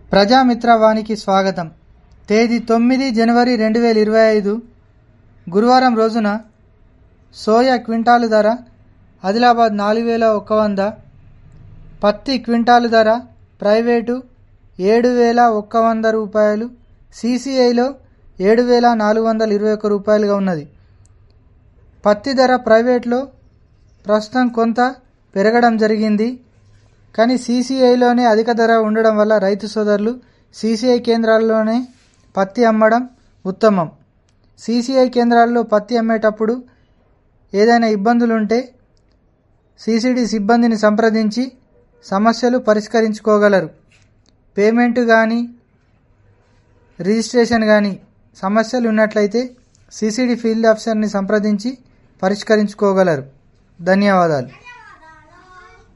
ప్రజామిత్ర వానికి స్వాగతం తేదీ తొమ్మిది జనవరి రెండు వేల ఇరవై ఐదు గురువారం రోజున సోయా క్వింటాలు ధర ఆదిలాబాద్ నాలుగు వేల ఒక్క వంద పత్తి క్వింటాలు ధర ప్రైవేటు ఏడు వేల ఒక్క వంద రూపాయలు సీసీఐలో ఏడు వేల నాలుగు వందల ఇరవై ఒక్క రూపాయలుగా ఉన్నది పత్తి ధర ప్రైవేట్లో ప్రస్తుతం కొంత పెరగడం జరిగింది కానీ సీసీఐలోనే అధిక ధర ఉండడం వల్ల రైతు సోదరులు సీసీఐ కేంద్రాల్లోనే పత్తి అమ్మడం ఉత్తమం సీసీఐ కేంద్రాల్లో పత్తి అమ్మేటప్పుడు ఏదైనా ఇబ్బందులుంటే సీసీడీ సిబ్బందిని సంప్రదించి సమస్యలు పరిష్కరించుకోగలరు పేమెంట్ కానీ రిజిస్ట్రేషన్ కానీ సమస్యలు ఉన్నట్లయితే సీసీడీ ఫీల్డ్ ఆఫీసర్ని సంప్రదించి పరిష్కరించుకోగలరు ధన్యవాదాలు